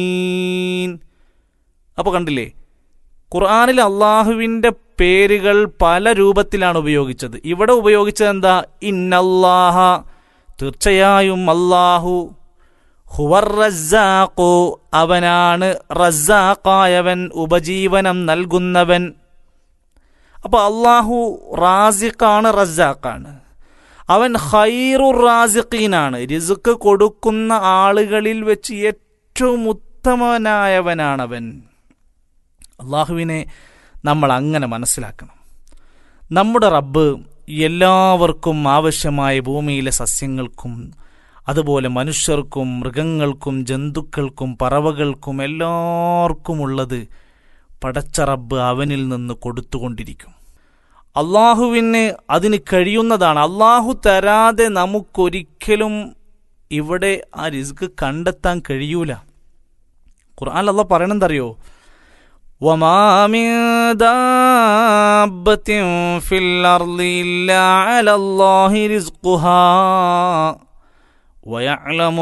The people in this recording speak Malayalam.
അപ്പോൾ കണ്ടില്ലേ ഖുർആാനിൽ അള്ളാഹുവിൻ്റെ പേരുകൾ പല രൂപത്തിലാണ് ഉപയോഗിച്ചത് ഇവിടെ ഉപയോഗിച്ചത് എന്താ ഇന്നല്ലാഹ തീർച്ചയായും അള്ളാഹു ഹുവർ റസ്സാഖു അവനാണ് റസ്സാഖായവൻ ഉപജീവനം നൽകുന്നവൻ അപ്പോൾ അള്ളാഹു റാസിഖാണ് റസ്സാഖാണ് അവൻ ഖൈറുർ റാസിഖീനാണ് റിസുക്ക് കൊടുക്കുന്ന ആളുകളിൽ വെച്ച് ഏറ്റവും ഉത്തമനായവനാണവൻ അള്ളാഹുവിനെ നമ്മൾ അങ്ങനെ മനസ്സിലാക്കണം നമ്മുടെ റബ്ബ് എല്ലാവർക്കും ആവശ്യമായ ഭൂമിയിലെ സസ്യങ്ങൾക്കും അതുപോലെ മനുഷ്യർക്കും മൃഗങ്ങൾക്കും ജന്തുക്കൾക്കും പറവകൾക്കും എല്ലാവർക്കുമുള്ളത് പടച്ച റബ്ബ് അവനിൽ നിന്ന് കൊടുത്തുകൊണ്ടിരിക്കും അള്ളാഹുവിന് അതിന് കഴിയുന്നതാണ് അള്ളാഹു തരാതെ നമുക്കൊരിക്കലും ഇവിടെ ആ റിസ്ക് കണ്ടെത്താൻ കഴിയൂല ഖുർആൻ അല്ല പറയണെന്തറിയോ وما من دابة في الأرض إلا على الله رزقها ويعلم